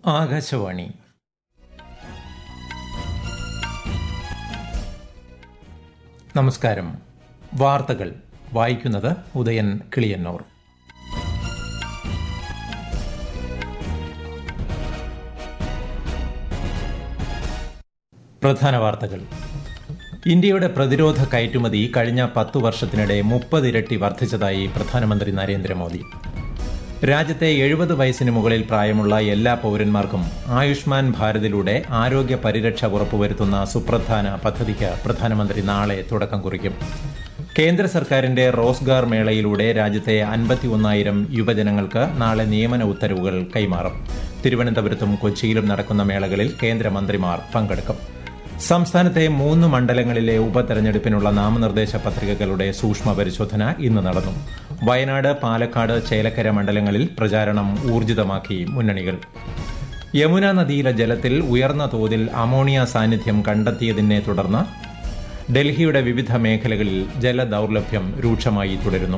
ആകാശവാണി നമസ്കാരം വാർത്തകൾ വായിക്കുന്നത് ഉദയൻ കിളിയന്നൂർ പ്രധാന വാർത്തകൾ ഇന്ത്യയുടെ പ്രതിരോധ കയറ്റുമതി കഴിഞ്ഞ പത്തു വർഷത്തിനിടെ മുപ്പതിരട്ടി വർദ്ധിച്ചതായി പ്രധാനമന്ത്രി നരേന്ദ്രമോദി രാജ്യത്തെ എഴുപത് വയസ്സിന് മുകളിൽ പ്രായമുള്ള എല്ലാ പൌരന്മാർക്കും ആയുഷ്മാൻ ഭാരതിലൂടെ ആരോഗ്യ പരിരക്ഷ ഉറപ്പുവരുത്തുന്ന സുപ്രധാന പദ്ധതിക്ക് പ്രധാനമന്ത്രി നാളെ തുടക്കം കുറിക്കും കേന്ദ്ര സർക്കാരിന്റെ റോസ്ഗാർ മേളയിലൂടെ രാജ്യത്തെ അൻപത്തി ഒന്നായിരം യുവജനങ്ങൾക്ക് നാളെ നിയമന ഉത്തരവുകൾ കൈമാറും തിരുവനന്തപുരത്തും കൊച്ചിയിലും നടക്കുന്ന മേളകളിൽ കേന്ദ്രമന്ത്രിമാർ പങ്കെടുക്കും സംസ്ഥാനത്തെ മൂന്ന് മണ്ഡലങ്ങളിലെ ഉപതെരഞ്ഞെടുപ്പിനുള്ള നാമനിർദ്ദേശ പത്രികകളുടെ സൂക്ഷ്മ പരിശോധന ഇന്ന് നടന്നു വയനാട് പാലക്കാട് ചേലക്കര മണ്ഡലങ്ങളിൽ പ്രചാരണം ഊർജിതമാക്കി മുന്നണികൾ യമുന നദിയിലെ ജലത്തിൽ ഉയർന്ന തോതിൽ അമോണിയ സാന്നിധ്യം കണ്ടെത്തിയതിനെ തുടർന്ന് ഡൽഹിയുടെ വിവിധ മേഖലകളിൽ ജലദൌർലഭ്യം രൂക്ഷമായി തുടരുന്നു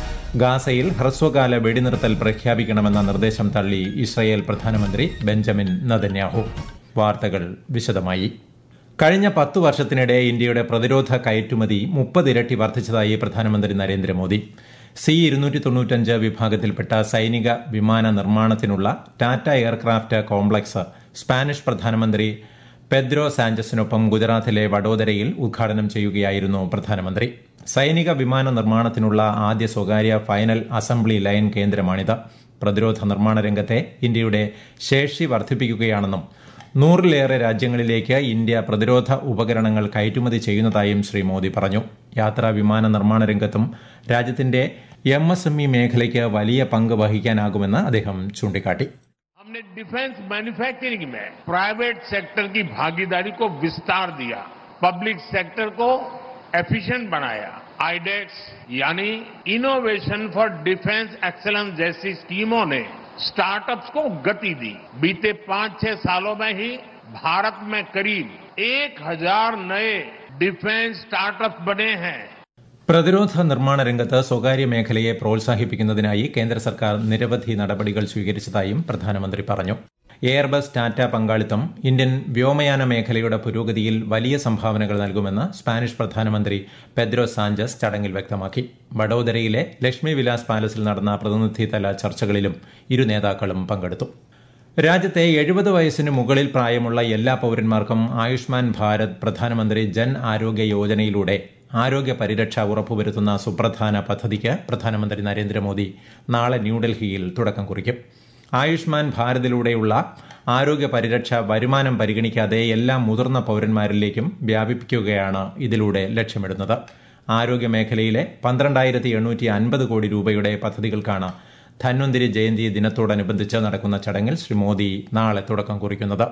ഗാസയിൽ ഹ്രസ്വകാല വെടിനിർത്തൽ പ്രഖ്യാപിക്കണമെന്ന നിർദ്ദേശം തള്ളി ഇസ്രയേൽ പ്രധാനമന്ത്രി ബെഞ്ചമിൻ നദന്യാഹു വാർത്തകൾ വിശദമായി കഴിഞ്ഞ പത്തു വർഷത്തിനിടെ ഇന്ത്യയുടെ പ്രതിരോധ കയറ്റുമതി മുപ്പതിരട്ടി വർദ്ധിച്ചതായി പ്രധാനമന്ത്രി നരേന്ദ്രമോദി സി ഇരുന്നൂറ്റി തൊണ്ണൂറ്റഞ്ച് വിഭാഗത്തിൽപ്പെട്ട സൈനിക വിമാന നിർമ്മാണത്തിനുള്ള ടാറ്റ എയർക്രാഫ്റ്റ് കോംപ്ലക്സ് സ്പാനിഷ് പ്രധാനമന്ത്രി പെദ്രോ സാഞ്ചസിനൊപ്പം ഗുജറാത്തിലെ വഡോദരയിൽ ഉദ്ഘാടനം ചെയ്യുകയായിരുന്നു പ്രധാനമന്ത്രി സൈനിക വിമാന നിർമ്മാണത്തിനുള്ള ആദ്യ സ്വകാര്യ ഫൈനൽ അസംബ്ലി ലൈൻ കേന്ദ്രമാണിത് പ്രതിരോധ നിർമ്മാണ രംഗത്തെ ഇന്ത്യയുടെ ശേഷി വർദ്ധിപ്പിക്കുകയാണെന്നും നൂറിലേറെ രാജ്യങ്ങളിലേക്ക് ഇന്ത്യ പ്രതിരോധ ഉപകരണങ്ങൾ കയറ്റുമതി ചെയ്യുന്നതായും ശ്രീ മോദി പറഞ്ഞു യാത്രാ വിമാന നിർമ്മാണ രംഗത്തും രാജ്യത്തിന്റെ എം എസ് എം ഇ മേഖലയ്ക്ക് വലിയ പങ്ക് വഹിക്കാനാകുമെന്ന് അദ്ദേഹം ചൂണ്ടിക്കാട്ടി हमने डिफेंस मैन्युफैक्चरिंग में प्राइवेट सेक्टर की भागीदारी को विस्तार दिया पब्लिक सेक्टर को एफिशिएंट बनाया आईडेक्स यानी इनोवेशन फॉर डिफेंस एक्सलेंस जैसी स्कीमों ने स्टार्टअप्स को गति दी बीते पांच छह सालों में ही भारत में करीब एक हजार नए डिफेंस स्टार्टअप्स बने हैं പ്രതിരോധ നിർമ്മാണ രംഗത്ത് സ്വകാര്യ മേഖലയെ പ്രോത്സാഹിപ്പിക്കുന്നതിനായി കേന്ദ്ര സർക്കാർ നിരവധി നടപടികൾ സ്വീകരിച്ചതായും പ്രധാനമന്ത്രി പറഞ്ഞു എയർബസ് ടാറ്റ പങ്കാളിത്തം ഇന്ത്യൻ വ്യോമയാന മേഖലയുടെ പുരോഗതിയിൽ വലിയ സംഭാവനകൾ നൽകുമെന്ന് സ്പാനിഷ് പ്രധാനമന്ത്രി പെദ്രോ സാഞ്ചസ് ചടങ്ങിൽ വ്യക്തമാക്കി വഡോദരയിലെ ലക്ഷ്മി വിലാസ് പാലസിൽ നടന്ന പ്രതിനിധിതല ചർച്ചകളിലും ഇരു നേതാക്കളും പങ്കെടുത്തു രാജ്യത്തെ എഴുപത് വയസ്സിന് മുകളിൽ പ്രായമുള്ള എല്ലാ പൌരന്മാർക്കും ആയുഷ്മാൻ ഭാരത് പ്രധാനമന്ത്രി ജൻ ആരോഗ്യ യോജനയിലൂടെ ആരോഗ്യ പരിരക്ഷ ഉറപ്പുവരുത്തുന്ന സുപ്രധാന പദ്ധതിക്ക് പ്രധാനമന്ത്രി നരേന്ദ്രമോദി നാളെ ന്യൂഡൽഹിയിൽ തുടക്കം കുറിക്കും ആയുഷ്മാൻ ഭാരതിലൂടെയുള്ള ആരോഗ്യ പരിരക്ഷ വരുമാനം പരിഗണിക്കാതെ എല്ലാ മുതിർന്ന പൌരന്മാരിലേക്കും വ്യാപിപ്പിക്കുകയാണ് ഇതിലൂടെ ലക്ഷ്യമിടുന്നത് ആരോഗ്യ മേഖലയിലെ പന്ത്രണ്ടായിരത്തി എണ്ണൂറ്റി അൻപത് കോടി രൂപയുടെ പദ്ധതികൾക്കാണ് ധന്വന്തിരി ജയന്തി ദിനത്തോടനുബന്ധിച്ച് നടക്കുന്ന ചടങ്ങിൽ ശ്രീ മോദി നാളെ തുടക്കം കുറിക്കുന്നത്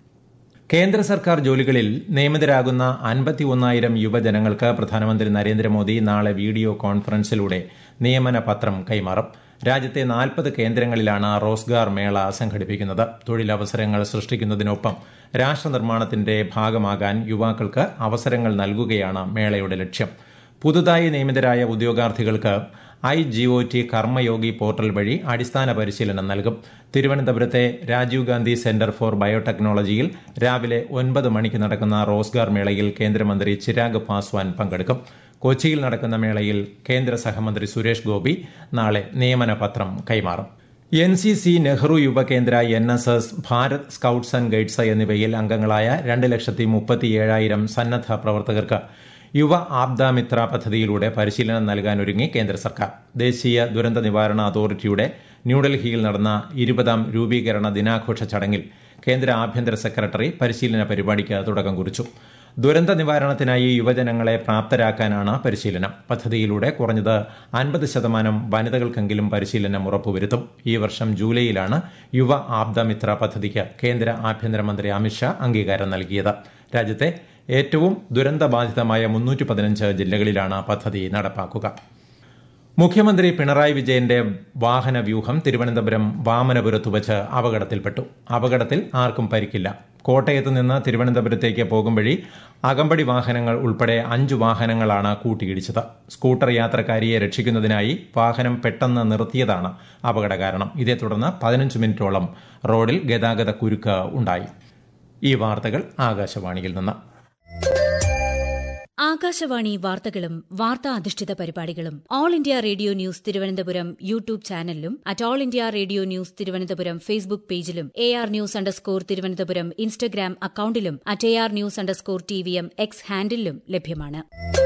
കേന്ദ്ര സർക്കാർ ജോലികളിൽ നിയമിതരാകുന്ന അൻപത്തി ഒന്നായിരം യുവജനങ്ങൾക്ക് പ്രധാനമന്ത്രി നരേന്ദ്രമോദി നാളെ വീഡിയോ കോൺഫറൻസിലൂടെ നിയമന പത്രം കൈമാറും രാജ്യത്തെ നാൽപ്പത് കേന്ദ്രങ്ങളിലാണ് റോസ്ഗാർ മേള സംഘടിപ്പിക്കുന്നത് തൊഴിലവസരങ്ങൾ സൃഷ്ടിക്കുന്നതിനൊപ്പം രാഷ്ട്രനിർമ്മാണത്തിന്റെ ഭാഗമാകാൻ യുവാക്കൾക്ക് അവസരങ്ങൾ നൽകുകയാണ് മേളയുടെ ലക്ഷ്യം പുതുതായി നിയമിതരായ ഉദ്യോഗാർത്ഥികൾക്ക് I G O T Karmayogi portal വഴി അടിസ്ഥാന പരിശീലനം നൽകും തിരുവനന്തപുരത്തെ രാജീവ് ഗാന്ധി സെന്റർ ഫോർ ബയോടെക്നോളജിയിൽ രാവിലെ ഒൻപത് മണിക്ക് നടക്കുന്ന റോസ്ഗാർ മേളയിൽ കേന്ദ്രമന്ത്രി ചിരാഗ് പാസ്വാൻ പങ്കെടുക്കും കൊച്ചിയിൽ നടക്കുന്ന മേളയിൽ കേന്ദ്ര സഹമന്ത്രി സുരേഷ് ഗോപി നാളെ നിയമന പത്രം കൈമാറും N C C Nehru Yuva Kendra N S S Bharat scouts and guides എന്നിവയിൽ അംഗങ്ങളായ രണ്ട് ലക്ഷത്തി മുപ്പത്തിയേഴായിരം സന്നദ്ധ പ്രവർത്തകർക്ക് യുവ ആബ്ദാമിത്ര പദ്ധതിയിലൂടെ പരിശീലനം നൽകാനൊരുങ്ങി കേന്ദ്ര സർക്കാർ ദേശീയ ദുരന്ത നിവാരണ അതോറിറ്റിയുടെ ന്യൂഡൽഹിയിൽ നടന്ന ഇരുപതാം രൂപീകരണ ദിനാഘോഷ ചടങ്ങിൽ കേന്ദ്ര ആഭ്യന്തര സെക്രട്ടറി പരിശീലന പരിപാടിക്ക് തുടക്കം കുറിച്ചു ദുരന്ത നിവാരണത്തിനായി യുവജനങ്ങളെ പ്രാപ്തരാക്കാനാണ് പരിശീലനം പദ്ധതിയിലൂടെ കുറഞ്ഞത് അൻപത് ശതമാനം വനിതകൾക്കെങ്കിലും പരിശീലനം ഉറപ്പുവരുത്തും ഈ വർഷം ജൂലൈയിലാണ് യുവ ആബ്ദമിത്ര പദ്ധതിക്ക് കേന്ദ്ര ആഭ്യന്തരമന്ത്രി അമിത്ഷാ അംഗീകാരം നൽകിയത് രാജ്യത്തെ ഏറ്റവും ദുരന്തബാധിതമായ മുന്നൂറ്റി പതിനഞ്ച് ജില്ലകളിലാണ് പദ്ധതി നടപ്പാക്കുക മുഖ്യമന്ത്രി പിണറായി വിജയന്റെ വാഹന വ്യൂഹം തിരുവനന്തപുരം വാമനപുരത്ത് വച്ച് അപകടത്തിൽപ്പെട്ടു അപകടത്തിൽ ആർക്കും പരിക്കില്ല കോട്ടയത്ത് നിന്ന് തിരുവനന്തപുരത്തേക്ക് പോകും വഴി അകമ്പടി വാഹനങ്ങൾ ഉൾപ്പെടെ അഞ്ചു വാഹനങ്ങളാണ് കൂട്ടിയിടിച്ചത് സ്കൂട്ടർ യാത്രക്കാരിയെ രക്ഷിക്കുന്നതിനായി വാഹനം പെട്ടെന്ന് നിർത്തിയതാണ് അപകട കാരണം ഇതേ തുടർന്ന് പതിനഞ്ച് മിനിറ്റോളം റോഡിൽ ഗതാഗത കുരുക്ക് ഉണ്ടായി ഈ വാർത്തകൾ ആകാശവാണിയിൽ നിന്ന് ആകാശവാണി വാർത്തകളും വാർത്താ അധിഷ്ഠിത പരിപാടികളും All India Radio News Thiruvananthapuram YouTube ചാനലിലും at All India Radio News Thiruvananthapuram Facebook പേജിലും A R news underscore Thiruvananthapuram Instagram അക്കൌണ്ടിലും at A R news underscore T V M X ഹാൻഡിലും ലഭ്യമാണ്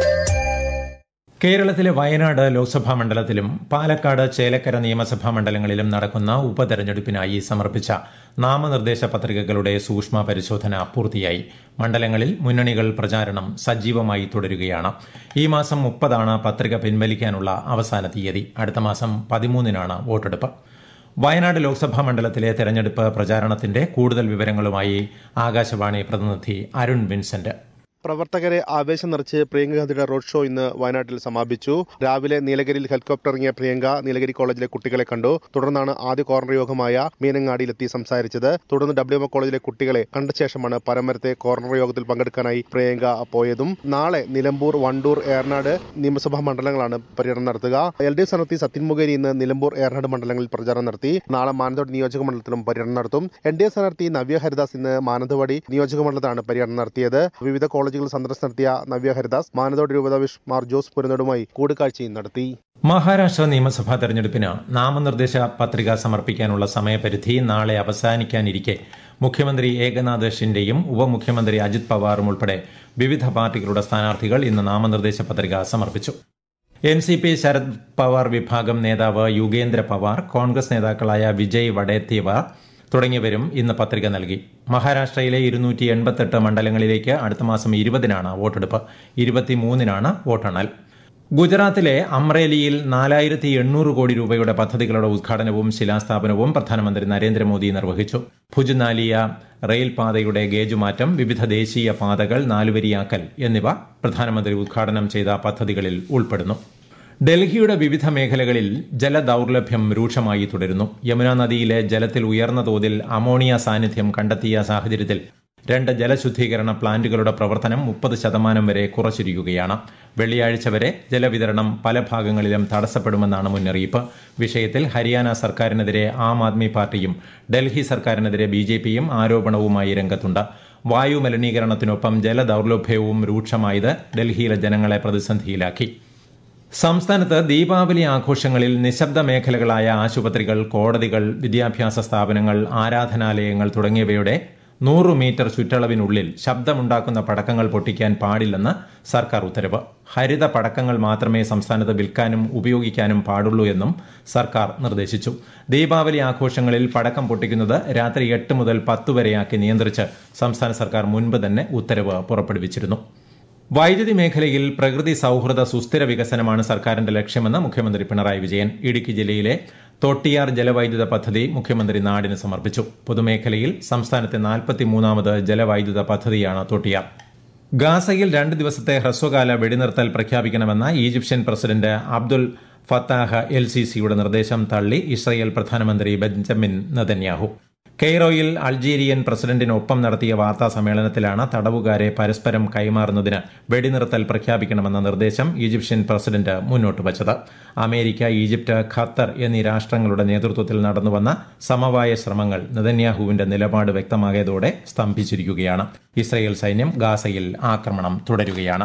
കേരളത്തിലെ വയനാട് ലോക്സഭാ മണ്ഡലത്തിലും പാലക്കാട് ചേലക്കര നിയമസഭാ മണ്ഡലങ്ങളിലും നടക്കുന്ന ഉപതെരഞ്ഞെടുപ്പിനായി സമർപ്പിച്ച നാമനിർദ്ദേശ പത്രികകളുടെ സൂക്ഷ്മ പരിശോധന പൂർത്തിയായി മണ്ഡലങ്ങളിൽ മുന്നണികൾ പ്രചാരണം സജീവമായി തുടരുകയാണ് ഈ മാസം മുപ്പതാണ് പത്രിക പിൻവലിക്കാനുള്ള അവസാന തീയതി അടുത്ത മാസം പതിമൂന്നിനാണ് വോട്ടെടുപ്പ് വയനാട് ലോക്സഭാ മണ്ഡലത്തിലെ തെരഞ്ഞെടുപ്പ് പ്രചാരണത്തിന്റെ കൂടുതൽ വിവരങ്ങളുമായി ആകാശവാണി പ്രതിനിധി അരുൺ വിൻസെന്റ് പ്രവർത്തകരെ ആവേശം നിറച്ച് പ്രിയങ്ക ഗാന്ധിയുടെ റോഡ് ഷോ ഇന്ന് വയനാട്ടിൽ സമാപിച്ചു രാവിലെ നീലഗിരിയിൽ ഹെലികോപ്റ്റർ ഇറങ്ങിയ പ്രിയങ്ക നീലഗിരി കോളേജിലെ കുട്ടികളെ കണ്ടു തുടർന്നാണ് ആദ്യ കോർണർ യോഗമായ മീനങ്ങാടിയിലെത്തി സംസാരിച്ചത് തുടർന്ന് ഡബ്ല്യു എം കോളേജിലെ കുട്ടികളെ കണ്ട ശേഷമാണ് പരമരത്തെ കോർണർ യോഗത്തിൽ പങ്കെടുക്കാനായി പ്രിയങ്ക പോയതും നാളെ നിലമ്പൂർ വണ്ടൂർ ഏറനാട് നിയമസഭാ മണ്ഡലങ്ങളാണ് പര്യടനം നടത്തുക എൽ ഡി എഫ് സ്ഥാനാർത്ഥി സത്യൻ മുഖേരി ഇന്ന് നിലമ്പൂർ ഏറനാട് മണ്ഡലങ്ങളിൽ പ്രചാരണം നടത്തി നാളെ മാനന്തവാടി നിയോജക മണ്ഡലത്തിലും പര്യടനം നടത്തും എൻ ഡി എ സ്ഥാനാർത്ഥി നവ്യ ഹരിദാസ് ഇന്ന് മാനന്തവാടി നിയോജക മണ്ഡലത്തിലാണ് പര്യടനം നടത്തിയത് വിവിധ കോളേജുകൾ സന്ദർശനം നടത്തിയ നവ്യ ഹരിദാസ് മാനന്തവാടി രൂപതാവിഷ് മാർ ജോസ് പുരനടുമായി കൂടിക്കാഴ്ചയും നടത്തി മഹാരാഷ്ട്ര നിയമസഭാ തെരഞ്ഞെടുപ്പിന് നാമനിർദ്ദേശ പത്രിക സമർപ്പിക്കാനുള്ള സമയപരിധി നാളെ അവസാനിക്കാനിരിക്കെ മുഖ്യമന്ത്രി ഏകനാഥ് ഷിൻഡെയും ഉപമുഖ്യമന്ത്രി അജിത് പവാറും ഉൾപ്പെടെ വിവിധ പാർട്ടികളുടെ സ്ഥാനാർത്ഥികൾ ഇന്ന് നാമനിർദ്ദേശ പത്രിക സമർപ്പിച്ചു N C P Sharad Pawar വിഭാഗം നേതാവ് യുഗേന്ദ്ര പവാർ കോൺഗ്രസ് നേതാക്കളായ വിജയ് വഡേത്തിവാർ തുടങ്ങിയവരും ഇന്ന് പത്രിക നൽകി മഹാരാഷ്ട്രയിലെ ഇരുന്നൂറ്റി എൺപത്തെട്ട് മണ്ഡലങ്ങളിലേക്ക് അടുത്ത മാസം ഇരുപതിനാണ് വോട്ടെടുപ്പ് ഇരുപത്തിമൂന്നിനാണ് വോട്ടെണ്ണൽ ഗുജറാത്തിലെ അമ്രേലിയിൽ നാലായിരത്തി എണ്ണൂറ് കോടി രൂപയുടെ പദ്ധതികളുടെ ഉദ്ഘാടനവും ശിലാസ്ഥാപനവും പ്രധാനമന്ത്രി നരേന്ദ്രമോദി നിർവഹിച്ചു ഭുജ് നാലിയ റെയിൽ പാതയുടെ ഗേജ് മാറ്റം വിവിധ ദേശീയ പാതകൾ നാലുവരിയാക്കൽ എന്നിവ പ്രധാനമന്ത്രി ഉദ്ഘാടനം ചെയ്ത പദ്ധതികളിൽ ഉൾപ്പെടുന്നു ഡൽഹിയുടെ വിവിധ മേഖലകളിൽ ജലദൌർലഭ്യം രൂക്ഷമായി തുടരുന്നു യമുന നദിയിലെ ജലത്തിൽ ഉയർന്ന തോതിൽ അമോണിയ സാന്നിധ്യം കണ്ടെത്തിയ സാഹചര്യത്തിൽ രണ്ട് ജലശുദ്ധീകരണ പ്ലാന്റുകളുടെ പ്രവർത്തനം മുപ്പത് ശതമാനം വരെ കുറച്ചിരിക്കുകയാണ് വെള്ളിയാഴ്ച വരെ ജലവിതരണം പല ഭാഗങ്ങളിലും തടസ്സപ്പെടുമെന്നാണ് മുന്നറിയിപ്പ് വിഷയത്തിൽ ഹരിയാന സർക്കാരിനെതിരെ ആം ആദ്മി പാർട്ടിയും ഡൽഹി സർക്കാരിനെതിരെ ബി ജെ പിയും ആരോപണവുമായി രംഗത്തുണ്ട് വായു മലിനീകരണത്തിനൊപ്പം ജലദൌർലഭ്യവും രൂക്ഷമായത് ഡൽഹിയിലെ ജനങ്ങളെ പ്രതിസന്ധിയിലാക്കി സംസ്ഥാനത്ത് ദീപാവലി ആഘോഷങ്ങളിൽ നിശബ്ദ മേഖലകളായ ആശുപത്രികൾ കോടതികൾ വിദ്യാഭ്യാസ സ്ഥാപനങ്ങൾ ആരാധനാലയങ്ങൾ തുടങ്ങിയവയുടെ നൂറ് മീറ്റർ ചുറ്റളവിനുള്ളിൽ ശബ്ദമുണ്ടാക്കുന്ന പടക്കങ്ങൾ പൊട്ടിക്കാൻ പാടില്ലെന്ന് സർക്കാർ ഉത്തരവ് ഹരിത പടക്കങ്ങൾ മാത്രമേ സംസ്ഥാനത്ത് വിൽക്കാനും ഉപയോഗിക്കാനും പാടുള്ളൂ എന്നും സർക്കാർ നിർദ്ദേശിച്ചു ദീപാവലി ആഘോഷങ്ങളിൽ പടക്കം പൊട്ടിക്കുന്നത് രാത്രി എട്ട് മുതൽ പത്ത് വരെയാക്കി നിയന്ത്രിച്ച് സംസ്ഥാന സർക്കാർ മുൻപ് തന്നെ ഉത്തരവ് പുറപ്പെടുവിച്ചിരുന്നു വൈദ്യുതി മേഖലയിൽ പ്രകൃതി സൌഹൃദ സുസ്ഥിര വികസനമാണ് സർക്കാരിന്റെ ലക്ഷ്യമെന്ന് മുഖ്യമന്ത്രി പിണറായി വിജയൻ ഇടുക്കി ജില്ലയിലെ തൊട്ടിയാർ ജലവൈദ്യുത പദ്ധതി മുഖ്യമന്ത്രി നാടിന് സമർപ്പിച്ചു പൊതുമേഖലയിൽ സംസ്ഥാനത്തെ നാൽപ്പത്തിമൂന്നാമത് ജലവൈദ്യുത പദ്ധതിയാണ് തൊട്ടിയാർ ഗാസയിൽ രണ്ട് ദിവസത്തെ ഹ്രസ്വകാല വെടിനിർത്തൽ പ്രഖ്യാപിക്കണമെന്ന Egyptian president Abdul Fattah el സി സിയുടെ നിർദ്ദേശം തള്ളി ഇസ്രയേൽ പ്രധാനമന്ത്രി ബെഞ്ചമിൻ നെതന്യാഹു കെയ്റോയിൽ അൾജീരിയൻ പ്രസിഡന്റിനൊപ്പം നടത്തിയ വാർത്താ സമ്മേളനത്തിലാണ് തടവുകാരെ പരസ്പരം കൈമാറുന്നതിന് വെടിനിർത്തൽ പ്രഖ്യാപിക്കണമെന്ന നിർദ്ദേശം ഈജിപ്ഷ്യൻ പ്രസിഡന്റ് മുന്നോട്ട് വച്ചത് അമേരിക്ക ഈജിപ്ത് ഖത്തർ എന്നീ രാഷ്ട്രങ്ങളുടെ നേതൃത്വത്തിൽ നടന്നുവന്ന സമവായ ശ്രമങ്ങൾ നെതന്യാഹുവിന്റെ നിലപാട് വ്യക്തമായതോടെ സ്തംഭിച്ചിരിക്കുകയാണ് ഇസ്രയേൽ സൈന്യം ഗാസയിൽ ആക്രമണം തുടരുകയാണ്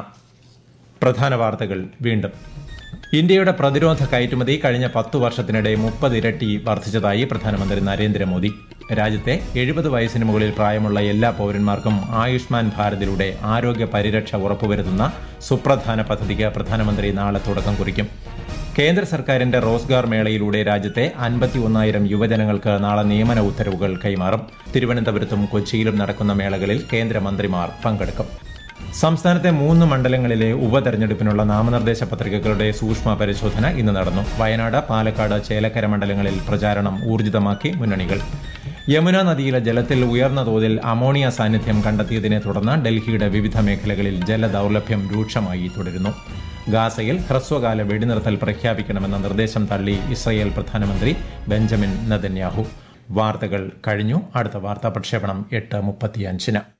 പ്രധാന വാർത്തകൾ വീണ്ടും ഇന്ത്യയുടെ പ്രതിരോധ കയറ്റുമതി കഴിഞ്ഞ പത്തു വർഷത്തിനിടെ മുപ്പതിരട്ടി വർദ്ധിച്ചതായി പ്രധാനമന്ത്രി നരേന്ദ്രമോദി രാജ്യത്തെ എഴുപത് വയസ്സിന് മുകളിൽ പ്രായമുള്ള എല്ലാ പൌരന്മാർക്കും ആയുഷ്മാൻ ഭാരതിലൂടെ ആരോഗ്യ പരിരക്ഷ ഉറപ്പുവരുത്തുന്ന സുപ്രധാന പദ്ധതിക്ക് പ്രധാനമന്ത്രി നാളെ തുടക്കം കുറിക്കും കേന്ദ്ര സർക്കാരിന്റെ റോസ്ഗാർ മേളയിലൂടെ രാജ്യത്തെ അൻപത്തി ഒന്നായിരം യുവജനങ്ങൾക്ക് നാളെ നിയമന ഉത്തരവുകൾ കൈമാറും തിരുവനന്തപുരത്തും കൊച്ചിയിലും നടക്കുന്ന മേളകളിൽ കേന്ദ്രമന്ത്രിമാർ പങ്കെടുക്കും സംസ്ഥാനത്തെ മൂന്ന് മണ്ഡലങ്ങളിലെ ഉപതെരഞ്ഞെടുപ്പിനുള്ള നാമനിർദ്ദേശ പത്രികകളുടെ സൂക്ഷ്മ പരിശോധന ഇന്ന് നടന്നു വയനാട് പാലക്കാട് ചേലക്കര മണ്ഡലങ്ങളിൽ പ്രചാരണം ഊർജിതമാക്കി മുന്നണികൾ യമുന നദിയിലെ ജലത്തിൽ ഉയർന്ന തോതിൽ അമോണിയ സാന്നിധ്യം കണ്ടെത്തിയതിനെ തുടർന്ന് ഡൽഹിയുടെ വിവിധ മേഖലകളിൽ ജലദൌർലഭ്യം രൂക്ഷമായി തുടരുന്നു ഗാസയിൽ ഹ്രസ്വകാല വെടിനിർത്തൽ പ്രഖ്യാപിക്കണമെന്ന നിർദ്ദേശം തള്ളി ഇസ്രയേൽ പ്രധാനമന്ത്രി ബെഞ്ചമിൻ നെതന്യാഹു വാർത്തകൾ കഴിഞ്ഞു അടുത്ത വാർത്താ പ്രക്ഷേപണം എട്ട് മുപ്പത്തിയഞ്ചിന്